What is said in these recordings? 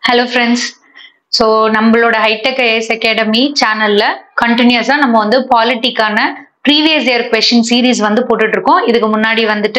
Hello friends so நம்மளோட hitech IS academy சேனல்ல கண்டினியூஸா நம்ம வந்து பாலிட்டிக்கான ப்ரீவியஸ் இயர் கொஷின் சீரீஸ் வந்து போட்டுட்டு இருக்கோம் இதுக்கு முன்னாடி வந்துட்டு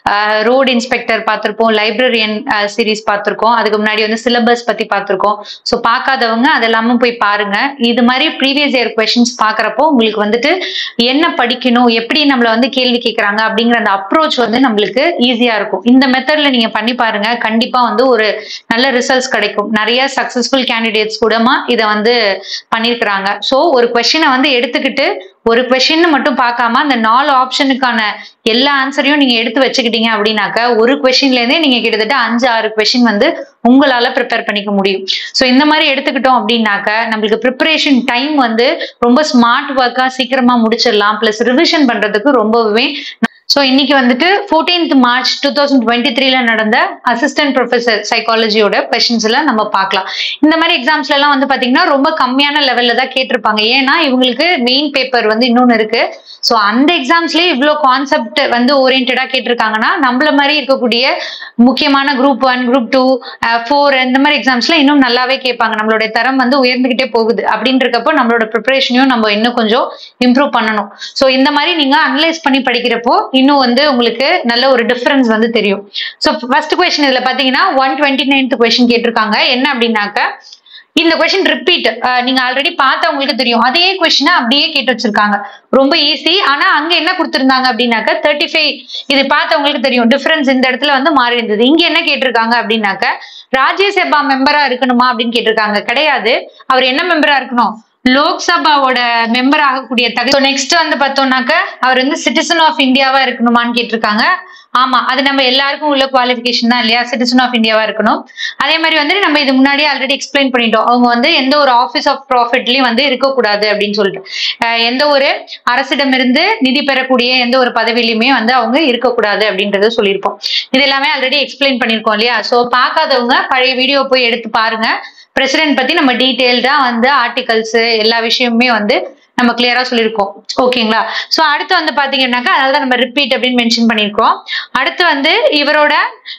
ரோடு இன்ஸ்பெக்டர் பார்த்துருப்போம் லைப்ரரியன் சீரீஸ் பார்த்துருக்கோம் அதுக்கு முன்னாடி வந்து சிலபஸ் பத்தி பார்த்துருக்கோம் ஸோ பார்க்காதவங்க அதெல்லாமே போய் பாருங்க இது மாதிரி ப்ரீவியஸ் இயர் கொஷின்ஸ் பார்க்குறப்போ உங்களுக்கு வந்துட்டு என்ன படிக்கணும் எப்படி நம்மள வந்து கேள்வி கேட்குறாங்க அப்படிங்கிற அந்த அப்ரோச் வந்து நம்மளுக்கு ஈஸியா இருக்கும் இந்த மெத்தட்ல நீங்க பண்ணி பாருங்க கண்டிப்பா வந்து ஒரு நல்ல ரிசல்ட்ஸ் கிடைக்கும் நிறைய சக்சஸ்ஃபுல் கேண்டிடேட்ஸ் கூடமா இதை வந்து பண்ணியிருக்கிறாங்க ஸோ ஒரு கொஷினை வந்து எடுத்துக்கிட்டு ஒரு கொஷின் மட்டும் பார்க்காம அந்த நாலு ஆப்ஷனுக்கான எல்லா ஆன்சரையும் நீங்க எடுத்து வச்சுக்கிட்டீங்க அப்படின்னாக்க ஒரு கொஷின்ல இருந்தே நீங்க கிட்டத்தட்ட அஞ்சு ஆறு கொஷின் வந்து உங்களால ப்ரிப்பேர் பண்ணிக்க முடியும் ஸோ இந்த மாதிரி எடுத்துக்கிட்டோம் அப்படின்னாக்க நம்மளுக்கு ப்ரிப்பரேஷன் டைம் வந்து ரொம்ப ஸ்மார்ட் ஒர்க்கா சீக்கிரமா முடிச்சிடலாம் பிளஸ் ரிவிஷன் பண்றதுக்கு ரொம்பவே ஸோ இன்னைக்கு வந்துட்டு fourteenth March two thousand twenty த்ரீல நடந்த அசிஸ்டன்ட் ப்ரொஃபசர் சைக்காலஜியோட கொஷின்ஸ்ல நம்ம பார்க்கலாம் இந்த மாதிரி எக்ஸாம்ஸ்ல எல்லாம் வந்து பாத்தீங்கன்னா ரொம்ப கம்மியான லெவல்ல தான் கேட்டிருப்பாங்க ஏன்னா இவங்களுக்கு மெயின் பேப்பர் வந்து இன்னொன்னு இருக்கு ஸோ அந்த எக்ஸாம்ஸ்லயே இவ்வளோ கான்செப்ட் வந்து ஓரியன்டா கேட்டிருக்காங்கன்னா நம்மள மாதிரி இருக்கக்கூடிய முக்கியமான group one group two four இந்த மாதிரி எக்ஸாம்ஸ்ல இன்னும் நல்லாவே கேட்பாங்க நம்மளுடைய தரம் வந்து உயர்ந்துகிட்டே போகுது அப்படின்றக்கப்போ நம்மளோட ப்ரிப்பரேஷனையும் நம்ம இன்னும் கொஞ்சம் இம்ப்ரூவ் பண்ணணும் ஸோ இந்த மாதிரி நீங்க அனலைஸ் பண்ணி படிக்கிறப்போ இன்னும் வந்து உங்களுக்கு நல்ல ஒரு டிஃபரன்ஸ் வந்து தெரியும் ஸோ ஃபர்ஸ்ட் கொஸ்டின் இதுல பாத்தீங்கன்னா ஒன் டுவெண்ட்டி நைன்த் கொஸ்டின் கேட்டிருக்காங்க என்ன அப்படின்னாக்க இந்த கொஸ்டின் ரிப்பீட் நீங்க ஆல்ரெடி பார்த்தா உங்களுக்கு தெரியும் அதே கொஸ்டினை அப்படியே கேட்டு வச்சிருக்காங்க ரொம்ப ஈஸி ஆனா அங்க என்ன கொடுத்திருந்தாங்க அப்படின்னாக்க தேர்ட்டி ஃபைவ் இது பார்த்தவங்களுக்கு தெரியும் டிஃபரன்ஸ் இந்த இடத்துல வந்து மாறி இருந்தது இங்க என்ன கேட்டிருக்காங்க அப்படின்னாக்க ராஜ்யசபா மெம்பரா இருக்கணுமா அப்படின்னு கேட்டிருக்காங்க கிடையாது அவர் என்ன மெம்பரா இருக்கணும் லோக்சபாவோட மெம்பர் ஆகக்கூடிய தகுதி நெக்ஸ்ட் வந்து பார்த்தோம்னாக்க அவர் வந்து சிட்டிசன் ஆஃப் இந்தியாவா இருக்கணுமான்னு கேட்டிருக்காங்க ஆமா அது நம்ம எல்லாருக்கும் உள்ள குவாலிஃபிகேஷன் தான் இல்லையா சிட்டிசன் ஆஃப் இந்தியாவா இருக்கணும் அதே மாதிரி வந்து நம்ம இது முன்னாடியே ஆல்ரெடி எக்ஸ்பிளைன் பண்ணிட்டோம் அவங்க வந்து எந்த ஒரு ஆஃபீஸ் ஆஃப் ப்ராஃபிட்லயும் வந்து இருக்கக்கூடாது அப்படின்னு சொல்லிட்டு அஹ் எந்த ஒரு அரசிடமிருந்து நிதி பெறக்கூடிய எந்த ஒரு பதவியிலுமே வந்து அவங்க இருக்கக்கூடாது அப்படின்றத சொல்லியிருப்போம் இது எல்லாமே ஆல்ரெடி எக்ஸ்பிளைன் பண்ணியிருக்கோம் இல்லையா ஸோ பார்க்காதவங்க பழைய வீடியோ போய் எடுத்து பாருங்க பிரசிடென்ட் பத்தி நம்ம டீட்டெயில்டா வந்து ஆர்டிகல்ஸ் எல்லா விஷயமுமே வந்து நம்ம கிளியரா சொல்லியிருக்கோம் ஓகேங்களா சோ அடுத்து வந்து பாத்தீங்கன்னாக்கா அதனால தான் நம்ம ரிப்பீட் அப்படின்னு மென்ஷன் பண்ணியிருக்கோம் அடுத்து வந்து இவரோட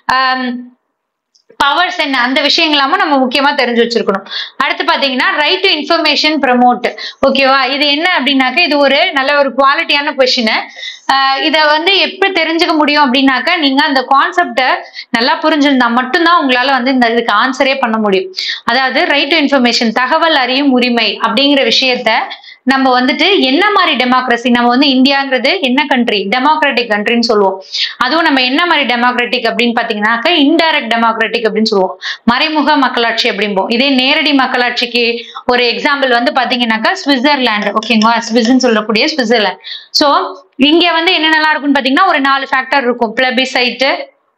பவர்ஸ் என்ன அந்த விஷயங்களாமும் நம்ம முக்கியமா தெரிஞ்சு வச்சிருக்கணும் அடுத்து பாத்தீங்கன்னா ரைட் டு இன்ஃபர்மேஷன் ப்ரமோட் ஓகேவா இது என்ன அப்படின்னாக்க இது ஒரு நல்ல ஒரு குவாலிட்டியான கொஷின் இதை வந்து எப்படி தெரிஞ்சுக்க முடியும் அப்படின்னாக்க நீங்க அந்த கான்செப்டை நல்லா புரிஞ்சிருந்தா மட்டும்தான் உங்களால வந்து இந்த இதுக்கு ஆன்சரே பண்ண முடியும் அதாவது ரைட் டு இன்ஃபர்மேஷன் தகவல் அறியும் உரிமை அப்படிங்கிற விஷயத்த நம்ம வந்துட்டு என்ன மாதிரி டெமோக்ரஸி நம்ம வந்து இந்தியாங்கிறது என்ன கண்ட்ரி டெமோக்ராட்டிக் கண்ட்ரின்னு சொல்லுவோம் அதுவும் நம்ம என்ன மாதிரி டெமோக்ராட்டிக் அப்படின்னு பாத்தீங்கன்னாக்க இன்டைரக்ட் டெமோக்ராட்டிக் அப்படின்னு சொல்லுவோம் மறைமுக மக்களாட்சி அப்படிம்போம் இதே நேரடி மக்களாட்சிக்கு ஒரு எக்ஸாம்பிள் வந்து பாத்தீங்கன்னாக்கா சுவிட்சர்லாந்து ஓகேங்களா ஸ்விஸ்ன்னு சொல்லக்கூடிய சுவிட்சர்லாந்து சோ இங்க வந்து என்னென்னலாம் இருக்கும்னு பாத்தீங்கன்னா ஒரு நாலு ஃபேக்டர் இருக்கும் பிளபிசைட்டு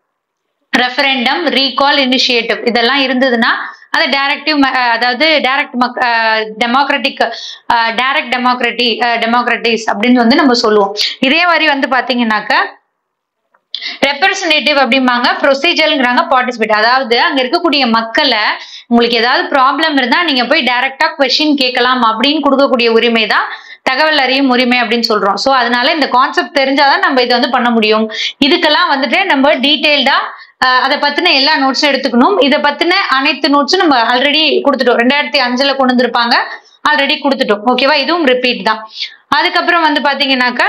ரெஃபரண்டம் ரீகால் இனிஷியேட்டிவ் இதெல்லாம் இருந்ததுன்னா அது டைரக்டிவ் அதாவது டைரக்ட் மக் டெமோக்ராட்டிக் டைரக்ட் டெமோக்ராட்டி டெமோக்ராட்டிஸ் அப்படின்னு வந்து நம்ம சொல்லுவோம் இதே மாதிரி வந்து பாத்தீங்கன்னாக்க ரெப்ரசன்டேட்டிவ் அப்படிம்பாங்க ப்ரொசீஜருங்கிறாங்க பார்ட்டிசிபேட் அதாவது அங்க இருக்கக்கூடிய மக்களை உங்களுக்கு ஏதாவது ப்ராப்ளம் இருந்தா நீங்க போய் டைரக்டா கொஸ்டின் கேட்கலாம் அப்படின்னு கொடுக்கக்கூடிய உரிமை தான் தகவல் அறியும் உரிமை அப்படின்னு சொல்றோம் ஸோ அதனால இந்த கான்செப்ட் தெரிஞ்சாதான் நம்ம இதை வந்து பண்ண முடியும் இதுக்கெல்லாம் வந்துட்டு நம்ம டீட்டெயில்டா அதை பத்தின எல்லா நோட்ஸும் எடுத்துக்கணும் இதை பத்தின அனைத்து நோட்ஸும் நம்ம ஆல்ரெடி கொடுத்துட்டோம் ரெண்டாயிரத்தி அஞ்சுல கொண்டு வந்திருப்பாங்க ஆல்ரெடி கொடுத்துட்டோம் ஓகேவா இதுவும் ரிப்பீட் தான் அதுக்கப்புறம் வந்து பாத்தீங்கன்னாக்கா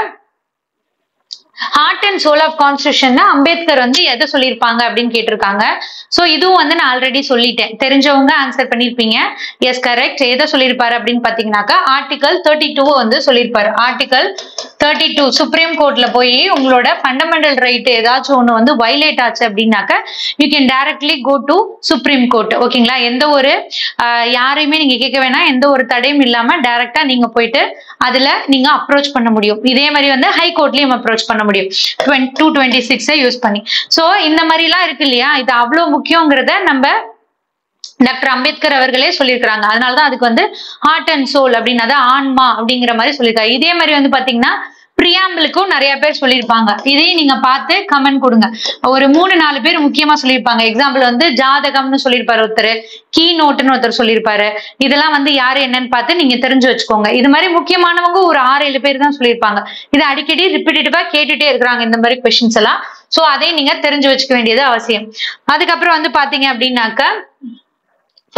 heart and soul of constitution Ambedkar வந்து எதை சொல்லியிருப்பாங்க அப்படின்னு கேட்டிருக்காங்க ஸோ இதுவும் வந்து நான் ஆல்ரெடி சொல்லிட்டேன் தெரிஞ்சவங்க ஆன்சர் பண்ணியிருப்பீங்க எஸ் கரெக்ட் எதை சொல்லியிருப்பாரு அப்படின்னு பார்த்தீங்கன்னாக்கா ஆர்டிகல் தேர்ட்டி டூ வந்து சொல்லியிருப்பாரு ஆர்டிகல் தேர்ட்டி டூ சுப்ரீம் கோர்ட்ல போய் உங்களோட ஃபண்டமெண்டல் ரைட் ஏதாச்சும் ஒன்று வந்து வைலேட் ஆச்சு அப்படின்னாக்க you can directly go to supreme court ஓகேங்களா எந்த ஒரு யாரையுமே நீங்க கேட்க வேணாம் எந்த ஒரு தடையும் இல்லாம டைரக்டா நீங்க போயிட்டு அதுல நீங்க அப்ரோச் பண்ண முடியும் இதே மாதிரி வந்து ஹை கோர்ட்லயும் அப்ரோச் பண்ண முடியும் டூ டுவெண்ட்டி சிக்ஸை யூஸ் பண்ணி ஸோ இந்த மாதிரிலாம் இருக்கு இல்லையா இது அவ்வளோ முக்கியங்கிறத நம்ம டாக்டர் அம்பேத்கர் அவர்களே சொல்லியிருக்கிறாங்க அதனாலதான் அதுக்கு வந்து ஹார்ட் அண்ட் சோல் அப்படின்னு அதான் ஆன்மா அப்படிங்கிற மாதிரி சொல்லியிருக்காங்க இதே மாதிரி வந்து பாத்தீங்கன்னா பிரியாம்பிளுக்கும் நிறைய பேர் சொல்லியிருப்பாங்க இதையும் நீங்க பார்த்து கமெண்ட் கொடுங்க ஒரு மூணு நாலு பேர் முக்கியமா சொல்லியிருப்பாங்க எக்ஸாம்பிள் வந்து ஜாதகம்னு சொல்லியிருப்பாரு ஒருத்தர் கீ நோட்டுன்னு ஒருத்தர் சொல்லியிருப்பாரு இதெல்லாம் வந்து யாரு என்னன்னு பார்த்து நீங்க தெரிஞ்சு வச்சுக்கோங்க இது மாதிரி முக்கியமானவங்க ஒரு ஆறு ஏழு பேர் தான் சொல்லியிருப்பாங்க இதை அடிக்கடி ரிப்பீட்டடிவா கேட்டுட்டே இருக்கிறாங்க இந்த மாதிரி கொஸ்டின்ஸ் எல்லாம் சோ அதை நீங்க தெரிஞ்சு வச்சுக்க வேண்டியது அவசியம் அதுக்கப்புறம் வந்து பாத்தீங்க அப்படின்னாக்க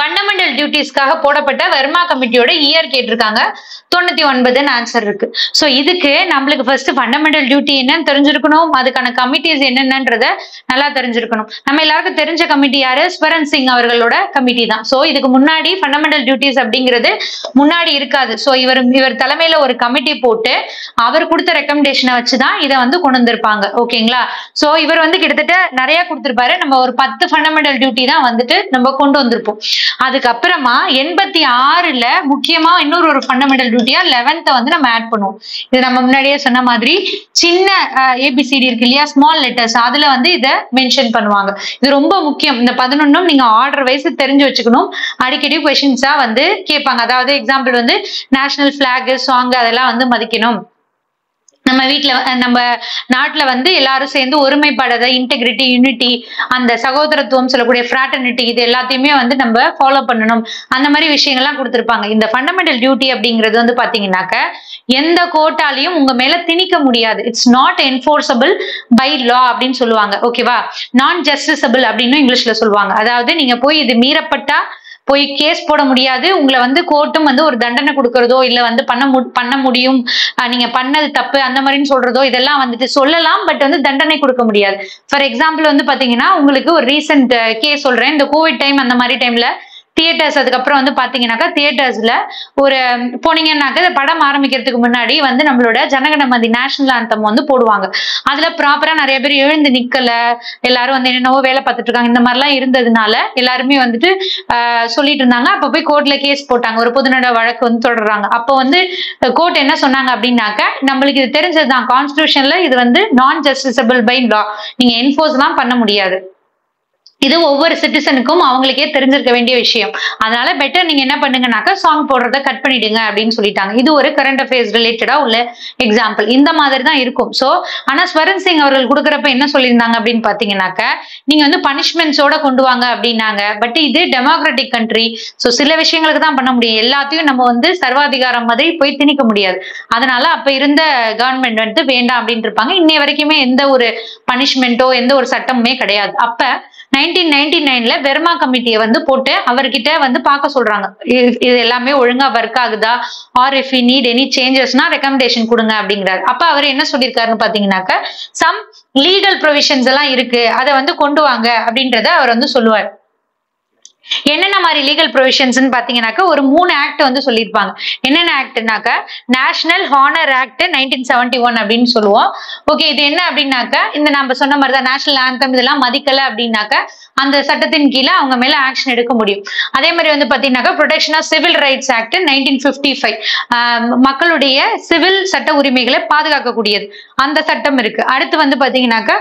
ஃபண்டமெண்டல் டியூட்டிஸ்க்காக போடப்பட்ட வர்மா கமிட்டியோட இயர் கேட்டிருக்காங்க தொண்ணூத்தி ஒன்பதுன்னு ஆன்சர் இருக்கு ஸோ இதுக்கு நம்மளுக்கு ஃபர்ஸ்ட் ஃபண்டமெண்டல் டியூட்டி என்னன்னு தெரிஞ்சிருக்கணும் அதுக்கான கமிட்டிஸ் என்னென்னன்றத நல்லா தெரிஞ்சிருக்கணும் நம்ம எல்லாருக்கும் தெரிஞ்ச கமிட்டி யாரு ஸ்வரன் சிங் அவர்களோட கமிட்டி தான் ஸோ இதுக்கு முன்னாடி ஃபண்டமெண்டல் டியூட்டிஸ் அப்படிங்கிறது முன்னாடி இருக்காது ஸோ இவர் இவர் தலைமையில ஒரு கமிட்டி போட்டு அவர் கொடுத்த ரெக்கமெண்டேஷனை வச்சு தான் இதை வந்து கொண்டு வந்திருப்பாங்க ஓகேங்களா ஸோ இவர் வந்து கிட்டத்தட்ட நிறைய கொடுத்திருப்பாரு நம்ம ஒரு பத்து ஃபண்டமெண்டல் டியூட்டி தான் வந்துட்டு நம்ம கொண்டு வந்திருப்போம் அதுக்கப்புறமா எண்பத்தி ஆறுல முக்கியமா இன்னொரு ஒரு ஃபண்டமெண்டல் டியூட்டியா லெவன்த்தை வந்து நம்ம ஆட் பண்ணுவோம் இது நம்ம முன்னாடியே சொன்ன மாதிரி சின்ன ஏபிசிடி இருக்கு இல்லையா ஸ்மால் லெட்டர்ஸ் அதுல வந்து இதை மென்ஷன் பண்ணுவாங்க இது ரொம்ப முக்கியம் இந்த பதினொன்னும் நீங்க ஆர்டர் வைஸ் தெரிஞ்சு வச்சுக்கணும் அடிக்கடி கொஸ்டின்ஸா வந்து கேட்பாங்க அதாவது எக்ஸாம்பிள் வந்து நேஷனல் பிளாக் சாங் அதெல்லாம் வந்து மதிக்கணும் நம்ம வீட்ல அஹ் நம்ம நாட்டுல வந்து எல்லாரும் சேர்ந்து ஒருமைப்பாடு இன்டெகிரிட்டி யூனிட்டி அந்த சகோதரத்துவம் சொல்லக்கூடிய ஃப்ராட்டர்னிட்டி இது எல்லாத்தையுமே வந்து நம்ம ஃபாலோ பண்ணணும் அந்த மாதிரி விஷயங்கள்லாம் கொடுத்துருப்பாங்க இந்த ஃபண்டமெண்டல் டியூட்டி அப்படிங்கிறது வந்து பாத்தீங்கன்னாக்க எந்த கோட்டாலையும் உங்க மேல திணிக்க முடியாது it's not enforceable by law அப்படின்னு சொல்லுவாங்க ஓகேவா நான் ஜஸ்டிசபிள் அப்படின்னு இங்கிலீஷ்ல சொல்லுவாங்க அதாவது நீங்க போய் இது மீறப்பட்டா போய் கேஸ் போட முடியாது உங்களை வந்து கோர்ட்டும் வந்து ஒரு தண்டனை கொடுக்கறதோ இல்ல வந்து பண்ண மு பண்ண முடியும் அஹ் நீங்க பண்ணது தப்பு அந்த மாதிரின்னு சொல்றதோ இதெல்லாம் வந்துட்டு சொல்லலாம் பட் வந்து தண்டனை கொடுக்க முடியாது ஃபார் எக்ஸாம்பிள் வந்து பாத்தீங்கன்னா உங்களுக்கு ஒரு ரீசெண்ட் கேஸ் சொல்றேன் இந்த கோவிட் டைம் அந்த மாதிரி டைம்ல தியேட்டர்ஸ் அதுக்கப்புறம் வந்து பாத்தீங்கன்னாக்கா தியேட்டர்ஸ்ல ஒரு போனீங்கன்னாக்க இந்த படம் ஆரம்பிக்கிறதுக்கு முன்னாடி வந்து நம்மளோட ஜனகணமதி நேஷனல் ஆந்தம் வந்து போடுவாங்க அதுல ப்ராப்பரா நிறைய பேர் எழுந்து நிக்கல எல்லாரும் வந்து என்னென்னவோ வேலை பார்த்துட்டு இருக்காங்க இந்த மாதிரிலாம் இருந்ததுனால எல்லாருமே வந்துட்டு ஆஹ் சொல்லிட்டு இருந்தாங்க அப்ப போய் கோர்ட்ல கேஸ் போட்டாங்க ஒரு பொதுநட வழக்கு வந்து தொடர்றாங்க அப்போ வந்து கோர்ட் என்ன சொன்னாங்க அப்படின்னாக்க நம்மளுக்கு இது தெரிஞ்சதுதான் கான்ஸ்டியூஷன்ல இது வந்து நான் ஜஸ்டிசபிள் பை லா நீங்க என்ஃபோர்ஸ்லாம் பண்ண முடியாது இது ஒவ்வொரு சிட்டிசனுக்கும் அவங்களுக்கே தெரிஞ்சிருக்க வேண்டிய விஷயம் அதனால பெட்டர் நீங்க என்ன பண்ணுங்கனாக்கா சாங் போடுறத கட் பண்ணிடுங்க அப்படின்னு சொல்லிட்டாங்க இது ஒரு கரண்ட் அஃபேர்ஸ் ரிலேட்டடா உள்ள எக்ஸாம்பிள் இந்த மாதிரி தான் இருக்கும் சோ ஆனா ஸ்வரன் சிங் அவர்கள் கொடுக்குறப்ப என்ன சொல்லியிருந்தாங்க அப்படின்னு பாத்தீங்கன்னாக்க நீங்க வந்து பனிஷ்மெண்ட்ஸோட கொண்டு வாங்க அப்படின்னாங்க பட் இது டெமோக்ராட்டிக் கண்ட்ரி சோ சில விஷயங்களுக்கு தான் பண்ண முடியும் எல்லாத்தையும் நம்ம வந்து சர்வாதிகாரம் மாதிரி போய் திணிக்க முடியாது அதனால அப்ப இருந்த கவர்மெண்ட் வந்து வேண்டாம் அப்படின்னு இருப்பாங்க இன்னைய வரைக்குமே எந்த ஒரு பனிஷ்மெண்ட்டோ எந்த ஒரு சட்டமுமே கிடையாது அப்ப நைன்டீன் நைன்டி நைன்ல வெர்மா கமிட்டியை வந்து போட்டு அவர்கிட்ட வந்து பார்க்க சொல்றாங்க இது- இது எல்லாமே ஒழுங்கா ஒர்க் ஆகுதா or if you need any சேஞ்சஸ்னா ரெக்கமெண்டேஷன் கொடுங்க அப்படிங்கிறாரு அப்ப அவர் என்ன சொல்லியிருக்காருன்னு பாத்தீங்கன்னாக்க சம் லீகல் ப்ரொவிஷன்ஸ் எல்லாம் இருக்கு அதை வந்து கொண்டு வாங்க அப்படின்றத அவர் வந்து சொல்லுவார் என்னென்ன மாதிரி லீகல் ப்ரொவிஷன்ஸ்னு பாத்தீங்கன்னாக்க ஒரு மூணு ஆக்ட் வந்து சொல்லியிருப்பாங்க என்னென்ன ஆக்ட்னாக்க national honour act nineteen seventy one அப்படின்னு சொல்லுவோம் ஓகே இது என்ன அப்படின்னாக்க இந்த நம்ம சொன்ன மாதிரி தான் நேஷனல் ஆந்தம் இதெல்லாம் மதிக்கல அப்படின்னாக்க அந்த சட்டத்தின் கீழே அவங்க மேல ஆக்ஷன் எடுக்க முடியும் அதே மாதிரி வந்து பாத்தீங்கன்னாக்கா protection of civil rights act nineteen fifty five மக்களுடைய சிவில் சட்ட உரிமைகளை பாதுகாக்கக்கூடியது அந்த சட்டம் இருக்கு அடுத்து வந்து பாத்தீங்கன்னாக்கா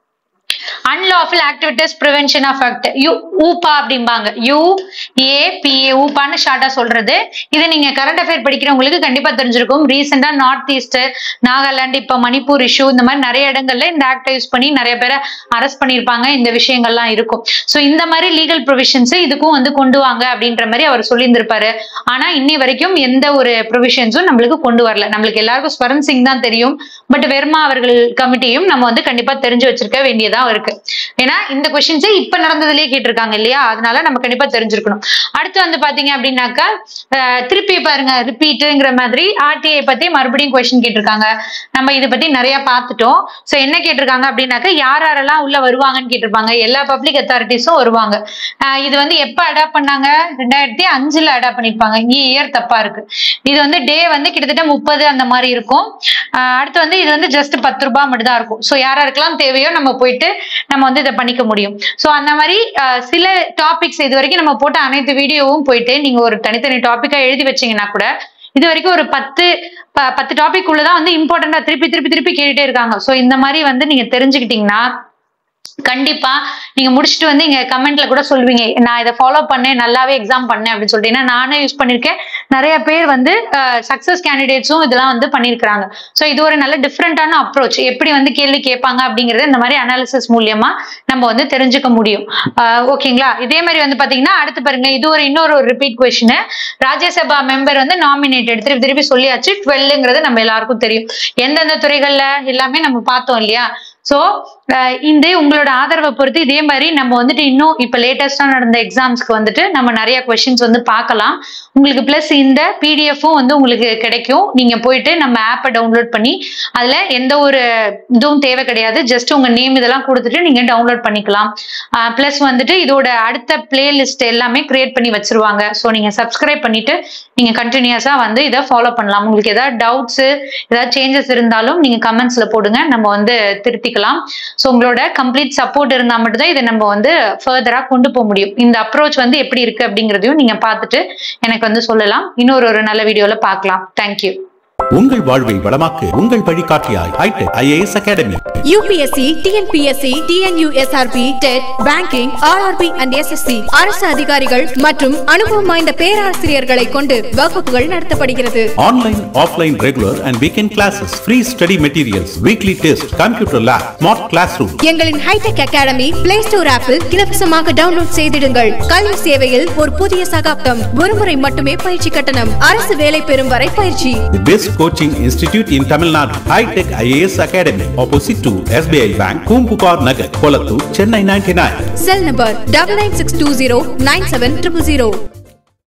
unlawful activities prevention of act U UAPA அப்படிம்பாங்க யூ ஏ பி ஏ ஊபான்னு ஷார்ட்டா சொல்றது இது நீங்க கரண்ட் அஃபேர் படிக்கிறவங்களுக்கு கண்டிப்பா தெரிஞ்சிருக்கும் ரீசெண்டா நார்த் ஈஸ்ட் நாகாலாந்து இப்ப மணிப்பூர் இஷ்யூ இந்த மாதிரி நிறைய இடங்கள்ல இந்த ஆக்ட் யூஸ் பண்ணி நிறைய பேரை அரெஸ்ட் பண்ணியிருப்பாங்க இந்த விஷயங்கள்லாம் இருக்கும் சோ இந்த மாதிரி லீகல் ப்ரொவிஷன்ஸ் இதுக்கும் வந்து கொண்டு வாங்க அப்படின்ற மாதிரி அவர் சொல்லியிருந்திருப்பாரு ஆனா இன்னி வரைக்கும் எந்த ஒரு ப்ரொவிஷன்ஸும் நம்மளுக்கு கொண்டு வரல நம்மளுக்கு எல்லாருக்கும் ஸ்வரன் சிங் தான் தெரியும் பட் வெர்மா அவர்கள் கமிட்டியும் நம்ம வந்து கண்டிப்பா தெரிஞ்சு வச்சிருக்க வேண்டியதா இருக்கு ஏன்னா இந்த கொஸ்டின்ஸ் இப்ப நடந்ததுலயே கேட்டிருக்காங்க இல்லையா அதனால நம்ம கண்டிப்பா தெரிஞ்சிருக்கணும் அடுத்து வந்து பாத்தீங்க அப்படின்னாக்கா அஹ், திருப்பி பாருங்க ரிப்பீட்டுங்கிற மாதிரி ஆர்டிஐ பத்தி மறுபடியும் கொஸ்டின் கேட்டிருக்காங்க நம்ம இதை பத்தி நிறைய பார்த்துட்டோம் சோ என்ன கேட்டிருக்காங்க அப்படின்னாக்கா யார் யாரெல்லாம் உள்ள வருவாங்கன்னு கேட்டிருப்பாங்க எல்லா பப்ளிக் அத்தாரிட்டிஸும் வருவாங்க அஹ், இது வந்து எப்ப அடாப்ட் பண்ணாங்க ரெண்டாயிரத்தி அஞ்சுல அடாப்ட் பண்ணிருப்பாங்க இங்க இயர் தப்பா இருக்கு இது வந்து டே வந்து கிட்டத்தட்ட முப்பது அந்த மாதிரி இருக்கும் ஆஹ் அடுத்து வந்து இது வந்து ஜஸ்ட் பத்து ரூபாய் மட்டும் தான் இருக்கும் ஸோ யார் யாருக்கெல்லாம் தேவையோ நம்ம போயிட்டு நம்ம வந்து இதை பண்ணிக்க முடியும் ஸோ அந்த மாதிரி ஆஹ் சில டாபிக்ஸ் இது வரைக்கும் நம்ம போட்ட அனைத்து வீடியோவும் போயிட்டு நீங்க ஒரு தனித்தனி டாபிக்கா எழுதி வச்சீங்கன்னா கூட இது வரைக்கும் ஒரு பத்து ப- பத்து டாபிக் உள்ளதான் வந்து இம்பார்ட்டண்டா திருப்பி திருப்பி திருப்பி கேட்டுட்டே இருக்காங்க ஸோ இந்த மாதிரி வந்து நீங்க தெரிஞ்சுக்கிட்டீங்கன்னா கண்டிப்பா நீங்க முடிச்சுட்டு வந்து இங்க கமெண்ட்ல கூட சொல்லுவீங்க நான் இதை ஃபாலோ பண்ணேன் நல்லாவே எக்ஸாம் பண்ணேன் அப்படின்னு சொல்லிட்டு ஏன்னா நானே யூஸ் பண்ணிருக்கேன் நிறைய பேர் வந்து சக்சஸ் கேண்டிடேட்ஸும் இதெல்லாம் வந்து பண்ணிருக்காங்க ஸோ இது ஒரு நல்ல டிஃப்ரெண்டான அப்ரோச் எப்படி வந்து கேள்வி கேட்பாங்க அப்படிங்கறது இந்த மாதிரி அனாலிசிஸ் மூலியமா நம்ம வந்து தெரிஞ்சுக்க முடியும் ஓகேங்களா இதே மாதிரி வந்து பாத்தீங்கன்னா அடுத்து பாருங்க இது ஒரு இன்னொரு ஒரு ரிப்பீட் கொஸ்டின் ராஜ்யசபா மெம்பர் வந்து நாமினேட்டட் திருப்பி திருப்பி சொல்லியாச்சு டுவெல்ங்கிறது நம்ம எல்லாருக்கும் தெரியும் எந்தெந்த துறைகள்ல எல்லாமே நம்ம பார்த்தோம் இல்லையா சோ அஹ் இந்த உங்களோட ஆதரவை பொறுத்து இதே மாதிரி நம்ம வந்துட்டு இன்னும் இப்ப லேட்டஸ்டா நடந்த எக்ஸாம்ஸ்க்கு வந்துட்டு நம்ம நிறைய கொஸ்டின்ஸ் வந்து பார்க்கலாம் உங்களுக்கு பிளஸ் இந்த பிடிஎஃப்பும் வந்து உங்களுக்கு கிடைக்கும் நீங்க போயிட்டு நம்ம ஆப்பை டவுன்லோட் பண்ணி அதுல எந்த ஒரு இதுவும் தேவை கிடையாது ஜஸ்ட் உங்க நேம் இதெல்லாம் கொடுத்துட்டு நீங்க டவுன்லோட் பண்ணிக்கலாம் பிளஸ் வந்துட்டு இதோட அடுத்த பிளேலிஸ்ட் எல்லாமே கிரியேட் பண்ணி வச்சிருவாங்க ஸோ நீங்க சப்ஸ்கிரைப் பண்ணிட்டு நீங்க கண்டினியூஸா வந்து இதை ஃபாலோ பண்ணலாம் உங்களுக்கு ஏதாவது டவுட்ஸ் ஏதாவது சேஞ்சஸ் இருந்தாலும் நீங்க கமெண்ட்ஸ்ல போடுங்க நம்ம வந்து திருத்திக்கலாம் ஸோ உங்களோட கம்ப்ளீட் சப்போர்ட் இருந்தா மட்டும்தான் இதை நம்ம வந்து ஃபர்தரா கொண்டு போக முடியும் இந்த அப்ரோச் வந்து எப்படி இருக்கு அப்படிங்கிறதையும் நீங்க பார்த்துட்டு எனக்கு வந்து சொல்லலாம் இன்னொரு ஒரு நல்ல வீடியோல பார்க்கலாம் தேங்க்யூ உங்கள் வாழ்வை வளமாக்கு உங்கள் வழிகாட்டியாய் hitech IAS academy UPSC TNPSC TNUSRB TET banking RRB and SSC அரசு அதிகாரிகள் மற்றும் அனுபவம் வாய்ந்த பேராசிரியர்களை கொண்டு வகுப்புகள் நடத்தப்படுகிறது online offline regular and weekend classes free study materials weekly test computer lab smart class room எங்களின் ஹைடெக் அகாடமி பிளே ஸ்டோர் ஆப்பில் இலவசமாக டவுன்லோட் செய்திடுங்கள் கல்வி சேவையில் ஒரு புதிய சகாப்தம் ஒருமுறை மட்டுமே பயிற்சி கட்டணம் அரசு வேலை பெறும் வரை பயிற்சி The best coaching institute in Tamil Nadu. High-Tech IAS Academy. Opposite to SBI Bank, Kumpupar Nagar, Kolattur, Chennai 99. Cell number double nine six two zero nine seven triple zero